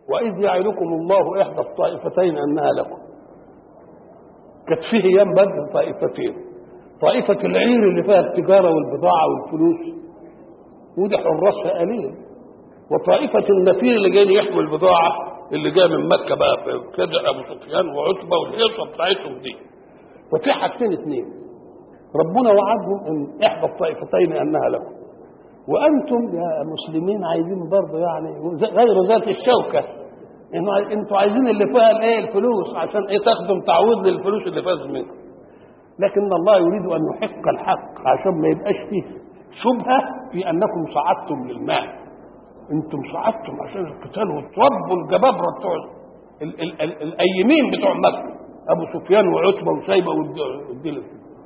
وإذ يعدكم الله إحدى الطائفتين أنها لكم كانت فيه أيام بدر طائفتين طائفة العير اللي فيها التجارة والبضاعة والفلوس ودي حراسها قليل وطائفة النفير اللي جاي يحمل البضاعة اللي جاي من مكة بقى في كده أبو سفيان وعتبة والهيصة بتاعتهم دي وفي حاجتين اثنين ربنا وعدهم ان احدى الطائفتين انها لكم وانتم يا مسلمين عايزين برضه يعني غير ذات الشوكه انه انتوا عايزين اللي فيها الايه الفلوس عشان ايه تاخدوا تعويض للفلوس اللي فاز منكم لكن الله يريد ان يحق الحق عشان ما يبقاش فيه شبهه في انكم صعدتم للمال انتم صعدتم عشان القتال وتربوا الجبابره بتوع ال- ال- ال- الايمين بتوع مكه ابو سفيان وعتبه وشيبه والدين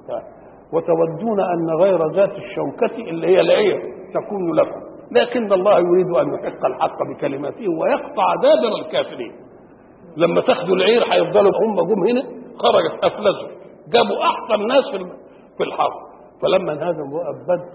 وتودون ان غير ذات الشوكه اللي هي العير تكون لكم لكن الله يريد ان يحق الحق بكلماته ويقطع دابر الكافرين لما تاخدوا العير هيفضلوا هم جم هنا خرجت افلسوا جابوا احسن ناس في الم- في الحرب فلما انهزموا بقى بدر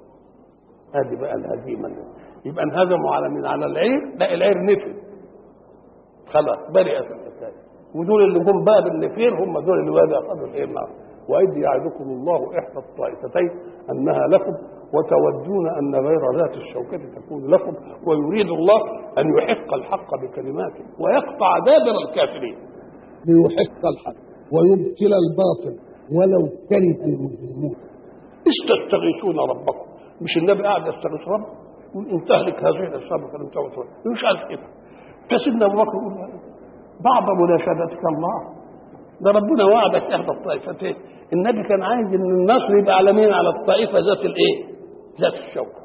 هذه بقى الهزيمه يبقى انهزموا على من على العير لا العير نفذ خلاص برئت الحكايه ودول اللي هم بقى بالنفير هم دول اللي بقى اخذوا الايه النار واذ يعدكم الله احدى الطائفتين انها لكم وتودون ان غير ذات الشوكه تكون لكم ويريد الله ان يحق الحق بكلماته ويقطع دابر الكافرين ليحق الحق ويبطل الباطل ولو كره المجرمون استستغيثون ربكم مش النبي قاعد يستغيث ربه يقول ان تهلك هذه الاسباب فلم تعد مش عايز كده فسيدنا ابو بكر يقول بعد مناشدتك الله ده ربنا وعدك احدى الطائفتين النبي كان عايز ان النصر يبقى على مين على الطائفه ذات الايه ذات الشوكه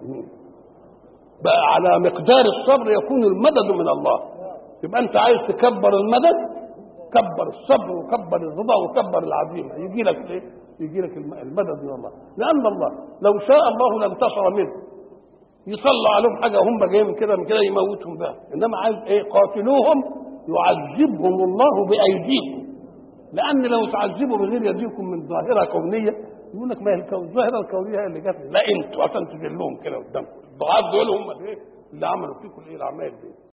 بقى على مقدار الصبر يكون المدد من الله يبقى انت عايز تكبر المدد كبر الصبر وكبر الرضا وكبر العزيمه يجي لك ايه يجي لك المدد من الله لان الله لو شاء الله لانتصر منه يصلى عليهم حاجه هم جايين كده من كده يموتهم بقى انما عايز ايه قاتلوهم يعذبهم الله بايديكم لان لو تعذبوا بغير يديكم من ظاهره كونيه يقول لك ما هي الكون- الظاهره الكونيه هي اللي جت لا انتوا عشان تذلهم كده قدامكم الضعاف دول هم اللي, إيه؟ اللي عملوا فيكم الايه الاعمال دي